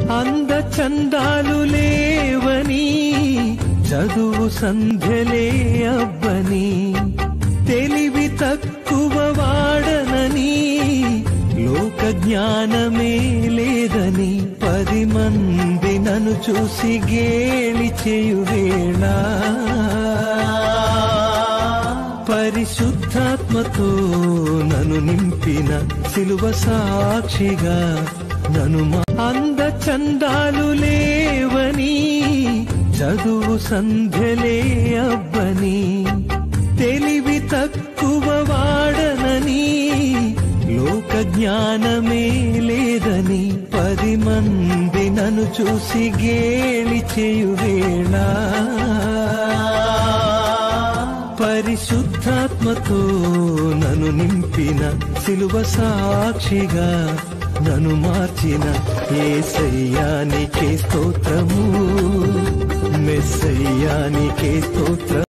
అంద చందాలు లేవని చదువు సంధ్యలే అబ్బని తెలివి తక్కువ వాడనని లోక జ్ఞానమే లేదని పది మంది నన్ను చూసి గేలి చేయువేళ పరిశుద్ధాత్మతో నన్ను నింపిన సిలువ సాక్షిగా నన్ను మా- అంద చందాలు లేవని చదువు సంధ్యలే అబ్బని తెలివి తక్కువ వాడనని లోక జ్ఞానమే లేదని పది మంది నన్ను చూసి గేలి చేయువేళ పరిశుద్ధాత్మతో నన్ను నింపిన సిలువ సాక్షిగా నన్ను మార్చిన ఏసయ్యానికే స్తోత్రము మెస్సయ్యానికే స్తోత్రం